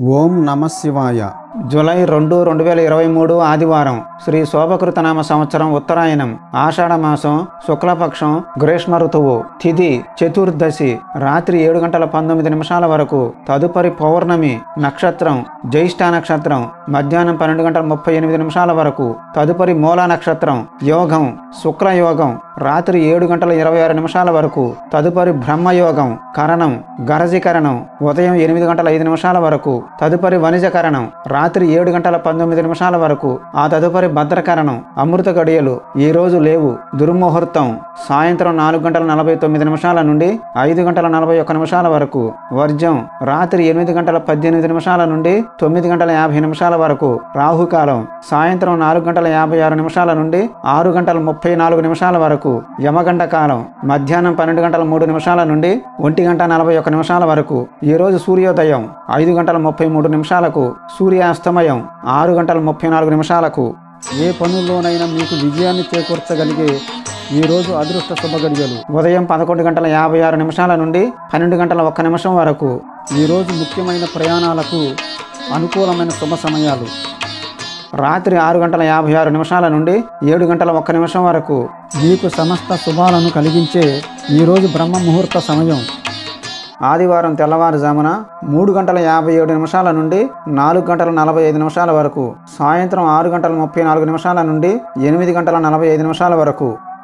ఓం నమ శివాయ జూలై రెండు రెండు వేల ఇరవై మూడు ఆదివారం శ్రీ శోభకృతనామ సంవత్సరం ఉత్తరాయణం ఆషాఢ మాసం శుక్లపక్షం గ్రీష్మ ఋతువు తిథి చతుర్దశి రాత్రి ఏడు గంటల పంతొమ్మిది నిమిషాల వరకు తదుపరి పౌర్ణమి నక్షత్రం జ్యేష్ఠ నక్షత్రం మధ్యాహ్నం పన్నెండు గంటల ముప్పై ఎనిమిది నిమిషాల వరకు తదుపరి మూలా నక్షత్రం యోగం శుక్ల యోగం రాత్రి ఏడు గంటల ఇరవై ఆరు నిమిషాల వరకు తదుపరి బ్రహ్మయోగం కరణం గరజీకరణం ఉదయం ఎనిమిది గంటల ఐదు నిమిషాల వరకు తదుపరి వనిజకరణం రాత్రి ఏడు గంటల పంతొమ్మిది నిమిషాల వరకు ఆ తదుపరి భద్రకరణం అమృత గడియలు ఈ రోజు లేవు దుర్ముహూర్తం సాయంత్రం నాలుగు గంటల నలభై తొమ్మిది నిమిషాల నుండి ఐదు గంటల నలభై ఒక్క నిమిషాల వరకు వర్జం రాత్రి ఎనిమిది గంటల పద్దెనిమిది నిమిషాల నుండి తొమ్మిది గంటల యాభై నిమిషాల వరకు రాహుకాలం సాయంత్రం నాలుగు గంటల యాభై ఆరు నిమిషాల నుండి ఆరు గంటల ముప్పై నాలుగు నిమిషాల వరకు యమగంట కాలం మధ్యాహ్నం పన్నెండు గంటల మూడు నిమిషాల నుండి ఒంటి గంట నలభై ఒక్క నిమిషాల వరకు ఈ రోజు సూర్యోదయం ఐదు గంటల ముప్పై మూడు నిమిషాలకు సూర్యాస్తమయం ఆరు గంటల ముప్పై నాలుగు నిమిషాలకు ఏ పనుల్లోనైనా మీకు విజయాన్ని చేకూర్చగలిగే ఈ రోజు అదృష్ట శుభ గడియలు ఉదయం పదకొండు గంటల యాభై ఆరు నిమిషాల నుండి పన్నెండు గంటల ఒక్క నిమిషం వరకు ఈ రోజు ముఖ్యమైన ప్రయాణాలకు అనుకూలమైన శుభ సమయాలు రాత్రి ఆరు గంటల యాభై ఆరు నిమిషాల నుండి ఏడు గంటల ఒక్క నిమిషం వరకు మీకు సమస్త శుభాలను కలిగించే ఈ రోజు బ్రహ్మ ముహూర్త సమయం ఆదివారం తెల్లవారుజామున మూడు గంటల యాభై ఏడు నిమిషాల నుండి నాలుగు గంటల నలభై ఐదు నిమిషాల వరకు సాయంత్రం ఆరు గంటల ముప్పై నాలుగు నిమిషాల నుండి ఎనిమిది గంటల నలభై ఐదు నిమిషాల వరకు